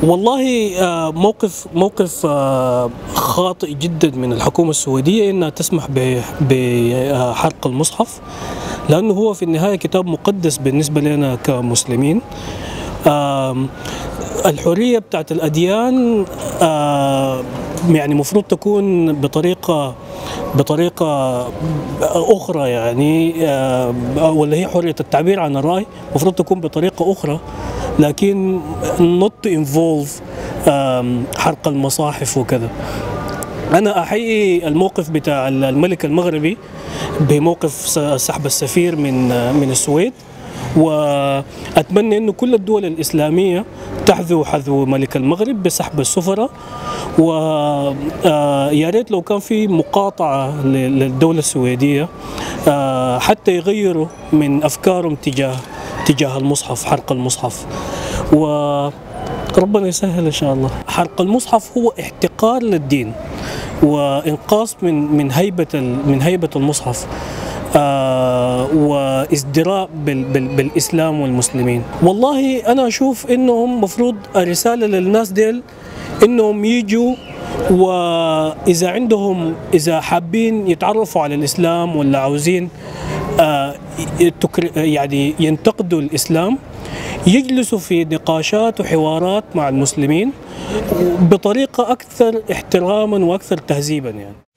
والله آه، موقف موقف آه، خاطئ جدا من الحكومة السعودية انها تسمح ب- بحرق المصحف لانه هو في النهاية كتاب مقدس بالنسبة لنا كمسلمين آم، الحرية بتاعت الأديان آه، يعني مفروض تكون بطريقة بطريقة أخرى يعني آه، ولا هي حرية التعبير عن الرأي مفروض تكون بطريقة أخرى لكن not to involve آم، حرق المصاحف وكذا أنا أحيي الموقف بتاع الملك المغربي بموقف س- سحب السفير من من السويد وأتمنى أنه كل الدول الإسلامية تحذو حذو ملك المغرب بسحب السفراء ويا ريت لو كان في مقاطعة ل- للدولة السويدية آه، حتى يغيروا من أفكارهم تجاه تجاه المصحف حرق المصحف و ربنا يسهل ان شاء الله حرق المصحف هو احتقار للدين وانقاص من من هيبه ال- من هيبه المصحف آه وازدراء بال بال بالاسلام والمسلمين والله انا اشوف انهم مفروض رساله للناس ديل انهم يجوا واذا عندهم اذا حابين يتعرفوا على الاسلام ولا عاوزين آه، تكر- يعني ينتقدوا الاسلام يجلسوا في نقاشات وحوارات مع المسلمين بطريقه اكثر احتراما واكثر تهذيبا يعني